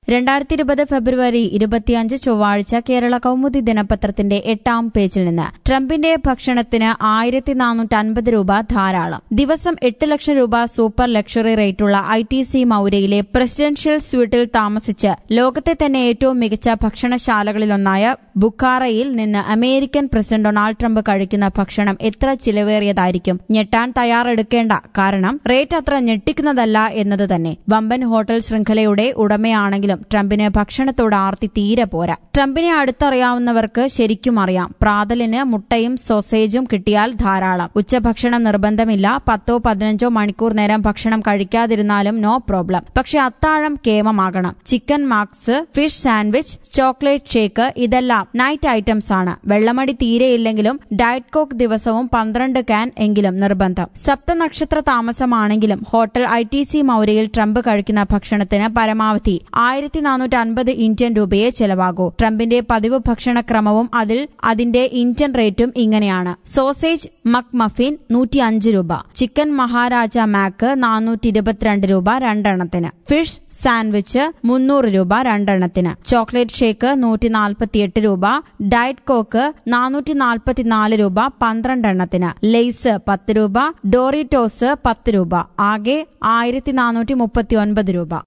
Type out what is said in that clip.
രണ്ടായിരത്തി ഇരുപത് ഫെബ്രുവരി ഇരുപത്തിയഞ്ച് ചൊവ്വാഴ്ച കേരള കൗമുദി ദിനപത്രത്തിന്റെ എട്ടാം പേജിൽ നിന്ന് ട്രംപിന്റെ ഭക്ഷണത്തിന് ആയിരത്തി നാനൂറ്റി അൻപത് രൂപ ധാരാളം ദിവസം എട്ട് ലക്ഷം രൂപ സൂപ്പർ ലക്ഷറി റേറ്റുള്ള ഐ ടി സി മൌര്യയിലെ പ്രസിഡൻഷ്യൽ സ്വീറ്റിൽ താമസിച്ച് ലോകത്തെ തന്നെ ഏറ്റവും മികച്ച ഭക്ഷണശാലകളിലൊന്നായ ബുക്കാറയിൽ നിന്ന് അമേരിക്കൻ പ്രസിഡന്റ് ഡൊണാൾഡ് ട്രംപ് കഴിക്കുന്ന ഭക്ഷണം എത്ര ചിലവേറിയതായിരിക്കും ഞെട്ടാൻ തയ്യാറെടുക്കേണ്ട കാരണം റേറ്റ് അത്ര ഞെട്ടിക്കുന്നതല്ല എന്നത് തന്നെ വമ്പൻ ഹോട്ടൽ ശൃംഖലയുടെ ഉടമയാണെങ്കിലും ട്രംപിന് ഭക്ഷണത്തോട് ആർത്തി തീരെ പോരാ ട്രംപിനെ അടുത്തറിയാവുന്നവർക്ക് ശരിക്കും അറിയാം പ്രാതലിന് മുട്ടയും സോസേജും കിട്ടിയാൽ ധാരാളം ഉച്ചഭക്ഷണം നിർബന്ധമില്ല പത്തോ പതിനഞ്ചോ മണിക്കൂർ നേരം ഭക്ഷണം കഴിക്കാതിരുന്നാലും നോ പ്രോബ്ലം പക്ഷെ അത്താഴം കേമമാകണം chicken max fish sandwich chocolate shake ഇതെല്ലാം നൈറ്റ് ഐറ്റംസ് ആണ് വെള്ളമടി തീരെയില്ലെങ്കിലും ഡയറ്റ് കോക്ക് ദിവസവും പന്ത്രണ്ട് ക്യാൻ എങ്കിലും നിർബന്ധം സപ്തനക്ഷത്ര താമസമാണെങ്കിലും ഹോട്ടൽ ഐ ടി സി മൌര്യയിൽ ട്രംപ് കഴിക്കുന്ന ഭക്ഷണത്തിന് പരമാവധി ആയിരത്തി നാനൂറ്റി അൻപത് ഇന്ത്യൻ രൂപയെ ചെലവാകൂ ട്രംപിന്റെ പതിവ് ഭക്ഷണക്രമവും അതിൽ അതിന്റെ ഇന്ത്യൻ റേറ്റും ഇങ്ങനെയാണ് സോസേജ് മക് മഫിൻ നൂറ്റി അഞ്ച് രൂപ ചിക്കൻ മഹാരാജ മാക്ക് നാനൂറ്റി ഇരുപത്തിരണ്ട് രൂപ രണ്ടെണ്ണത്തിന് ഫിഷ് സാൻഡ്വിച്ച് മുന്നൂറ് രൂപ രണ്ടെണ്ണത്തിന് ചോക്ലേറ്റ് ഷേക്ക് നൂറ്റി നാൽപ്പത്തിയെട്ട് രൂപ ഡയറ്റ് കോക്ക് നാനൂറ്റി നാൽപ്പത്തിനാല് രൂപ പന്ത്രണ്ടെണ്ണത്തിന് ലെയ്സ് പത്ത് രൂപ ഡോറിറ്റോസ് പത്ത് രൂപ ആകെ ആയിരത്തി നാനൂറ്റി മുപ്പത്തി ഒൻപത് രൂപ